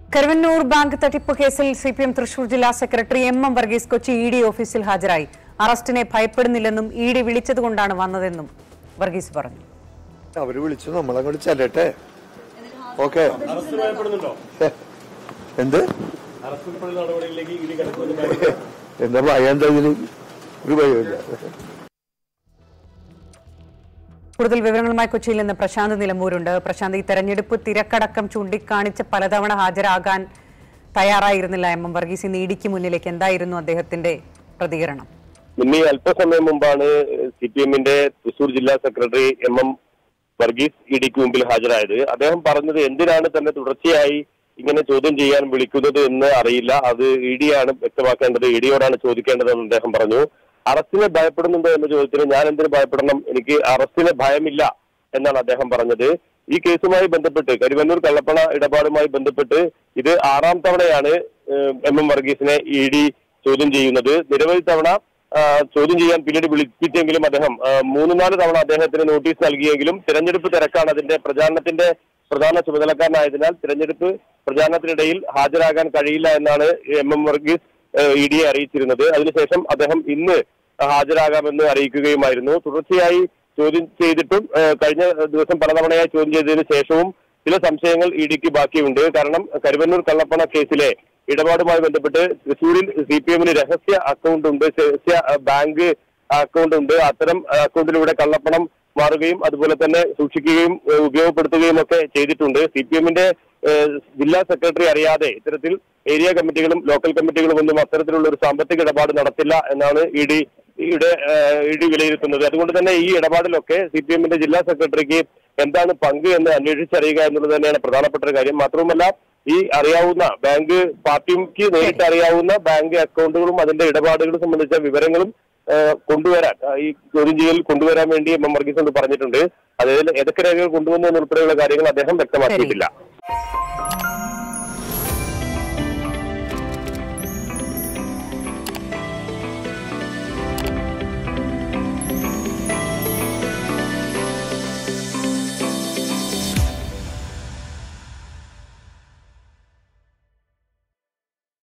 Karuvannur bank തട്ടിപ്പ് കേസിൽ C P M Thrissur ജില്ലാ secretary M M Varghese Kochi E D ഓഫീസിൽ ഹാജരായി അറസ്റ്റിനെ ഭയപ്പെടുന്നില്ലെന്നും ഇ ഡി വിളിച്ചതുകൊണ്ടാണ് വന്നതെന്നും വർഗീസ് പറഞ്ഞു അവര് വിളിച്ചു നമ്മളങ്ങോട്ട് ചെല്ലട്ടെ ഓക്കെ അറസ്റ്റ് ഭയപ്പെടുന്നുണ്ടോ എന്ത് അറസ്റ്റ് നടപടിയിലേക്ക് ഇടി കിടക്കുന്നത് എന്താ ഭയം എന്താ ഇതിന് ഒരു ഭയമില്ല കൂടുതൽ വിവരങ്ങളുമായി കൊച്ചിയിൽ നിന്ന് പ്രശാന്ത് നിലമ്പൂരുണ്ട് പ്രശാന്ത് ഈ തെരഞ്ഞെടുപ്പ് തിരക്കടക്കം ചൂണ്ടിക്കാണിച്ച് പലതവണ ഹാജരാകാൻ തയ്യാറായിരുന്നില്ല എം എം വർഗീസ് ഇന്ന് ഇടിക്ക് മുന്നിലേക്ക് എന്തായിരുന്നു അദ്ദേഹത്തിന്റെ പ്രതികരണം ഇനി അല്പസമയം മുമ്പാണ് സി പി എമ്മിന്റെ തൃശൂർ ജില്ലാ സെക്രട്ടറി എം എം വർഗീസ് ഇഡിക്ക് മുമ്പിൽ ഹാജരായത് അദ്ദേഹം പറഞ്ഞത് എന്തിനാണ് തന്നെ തുടർച്ചയായി ഇങ്ങനെ ചോദ്യം ചെയ്യാൻ വിളിക്കുന്നത് എന്ന് അറിയില്ല അത് ഇ ഡിയാണ് വ്യക്തമാക്കേണ്ടത് ഇ ഡിയോടാണ് ചോദിക്കേണ്ടതെന്ന് അദ്ദേഹം പറഞ്ഞു അറസ്റ്റിനെ ഭയപ്പെടുന്നുണ്ടോ എന്ന ചോദ്യത്തിന് ഞാൻ എന്തിനു ഭയപ്പെടണം എനിക്ക് അറസ്റ്റിനെ ഭയമില്ല എന്നാണ് അദ്ദേഹം പറഞ്ഞത് ഈ കേസുമായി ബന്ധപ്പെട്ട് കരുവന്നൂർ കള്ളപ്പണ ഇടപാടുമായി ബന്ധപ്പെട്ട് ഇത് ആറാം തവണയാണ് ഏഹ്, എം എം വർഗീസിനെ ഇ ഡി ചോദ്യം ചെയ്യുന്നത് നിരവധി തവണ ആ, ചോദ്യം ചെയ്യാൻ പിന്നീട് വിളിപ്പിച്ചെങ്കിലും അദ്ദേഹം ആ, മൂന്ന് നാല് തവണ അദ്ദേഹത്തിന് നോട്ടീസ് നൽകിയെങ്കിലും തിരഞ്ഞെടുപ്പ് തിരക്കാണ് അതിന്റെ പ്രചാരണത്തിന്റെ പ്രധാന ചുമതലക്കാരനായതിനാൽ തിരഞ്ഞെടുപ്പ് പ്രചാരണത്തിനിടയിൽ ഹാജരാകാൻ കഴിയില്ല എന്നാണ് എം എം വർഗീസ് ഇ ഡിയെ അറിയിച്ചിരുന്നത് അതിനുശേഷം അദ്ദേഹം ഇന്ന് ഹാജരാകാമെന്ന് അറിയിക്കുകയുമായിരുന്നു തുടർച്ചയായി ചോദ്യം ചെയ്തിട്ടും ആ, കഴിഞ്ഞ ദിവസം പലതവണയായി ചോദ്യം ചെയ്തതിനു ശേഷവും ചില സംശയങ്ങൾ ഇ ഡിക്ക് ബാക്കിയുണ്ട് കാരണം കരുവന്നൂർ കള്ളപ്പണ കേസിലെ ഇടപാടുമായി ബന്ധപ്പെട്ട് തൃശൂരിൽ സി പി എമ്മിന് രഹസ്യ അക്കൗണ്ട് ഉണ്ട് രഹസ്യ ആ, ബാങ്ക് അക്കൗണ്ട് ഉണ്ട് അത്തരം ആ, അക്കൗണ്ടിലൂടെ കള്ളപ്പണം മാറുകയും അതുപോലെ തന്നെ സൂക്ഷിക്കുകയും ഏ, ഉപയോഗപ്പെടുത്തുകയും ഒക്കെ ചെയ്തിട്ടുണ്ട് സി പി എമ്മിന്റെ ജില്ലാ സെക്രട്ടറി അറിയാതെ ഇത്തരത്തിൽ ഏരിയ കമ്മിറ്റികളും ലോക്കൽ കമ്മിറ്റികളും ഒന്നും അത്തരത്തിലുള്ള ഒരു സാമ്പത്തിക ഇടപാട് നടത്തില്ല എന്നാണ് ഇ ഡി യുടെ ഇ ഡി വിലയിരുത്തുന്നത് അതുകൊണ്ട് തന്നെ ഈ ഇടപാടിലൊക്കെ സി പി എമ്മിന്റെ ജില്ലാ സെക്രട്ടറിക്ക് എന്താണ് പങ്ക് എന്ന് അന്വേഷിച്ചറിയുക എന്നുള്ളത് തന്നെയാണ് പ്രധാനപ്പെട്ട ഒരു കാര്യം മാത്രവുമല്ല ഈ അറിയാവുന്ന ബാങ്ക് പാർട്ടിക്ക് നേരിട്ട് അറിയാവുന്ന ബാങ്ക് അക്കൗണ്ടുകളും അതിന്റെ ഇടപാടുകളും സംബന്ധിച്ച വിവരങ്ങളും ആ, കൊണ്ടുവരാൻ ആ, ഈ ചോദ്യം ചെയ്യൽ കൊണ്ടുവരാൻ വേണ്ടി എം എം വർഗീസ് എന്ന് പറഞ്ഞിട്ടുണ്ട് അതായത് ഏതൊക്കെ രേഖകൾ കൊണ്ടുവന്നു എന്നുൾപ്പെടെയുള്ള കാര്യങ്ങൾ അദ്ദേഹം വ്യക്തമാക്കിയിട്ടില്ല